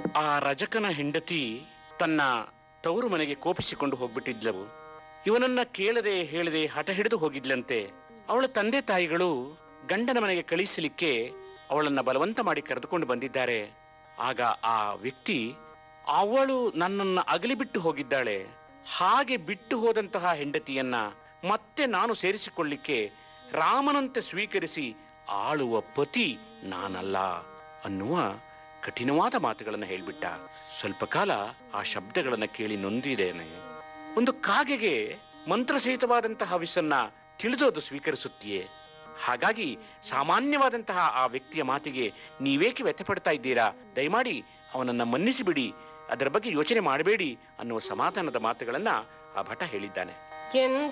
ಆ ರಜಕನ ಹೆಂಡತಿ ತನ್ನ ತವರು ಮನೆಗೆ ಕೋಪಿಸಿಕೊಂಡು ಹೋಗ್ಬಿಟ್ಟಿದ್ಲವು ಇವನನ್ನ ಕೇಳದೆ ಹೇಳದೆ ಹಠ ಹಿಡಿದು ಹೋಗಿದ್ಲಂತೆ ಅವಳ ತಂದೆ ತಾಯಿಗಳು ಗಂಡನ ಮನೆಗೆ ಕಳಿಸಲಿಕ್ಕೆ ಅವಳನ್ನ ಬಲವಂತ ಮಾಡಿ ಕರೆದುಕೊಂಡು ಬಂದಿದ್ದಾರೆ ಆಗ ಆ ವ್ಯಕ್ತಿ ಅವಳು ನನ್ನನ್ನ ಅಗಲಿ ಬಿಟ್ಟು ಹೋಗಿದ್ದಾಳೆ ಹಾಗೆ ಬಿಟ್ಟು ಹೋದಂತಹ ಹೆಂಡತಿಯನ್ನ ಮತ್ತೆ ನಾನು ಸೇರಿಸಿಕೊಳ್ಳಿಕ್ಕೆ ರಾಮನಂತೆ ಸ್ವೀಕರಿಸಿ ಆಳುವ ಪತಿ ನಾನಲ್ಲ ಅನ್ನುವ ಕಠಿಣವಾದ ಮಾತುಗಳನ್ನು ಹೇಳ್ಬಿಟ್ಟ ಸ್ವಲ್ಪ ಕಾಲ ಆ ಶಬ್ದಗಳನ್ನ ಕೇಳಿ ನೊಂದಿದ್ದೇನೆ ಒಂದು ಕಾಗೆಗೆ ಮಂತ್ರಸಹಿತವಾದಂತಹ ಹವಿಸನ್ನ ತಿಳಿದು ಅದು ಸ್ವೀಕರಿಸುತ್ತೀಯೇ ಹಾಗಾಗಿ ಸಾಮಾನ್ಯವಾದಂತಹ ಆ ವ್ಯಕ್ತಿಯ ಮಾತಿಗೆ ನೀವೇಕೆ ವ್ಯಥಪಡ್ತಾ ಇದ್ದೀರಾ ದಯಮಾಡಿ ಅವನನ್ನ ಮನ್ನಿಸಿ ಬಿಡಿ ಅದರ ಬಗ್ಗೆ ಯೋಚನೆ ಮಾಡಬೇಡಿ ಅನ್ನುವ ಸಮಾಧಾನದ ಮಾತುಗಳನ್ನ ಆ ಭಟ ಹೇಳಿದ್ದಾನೆ ಎಂದ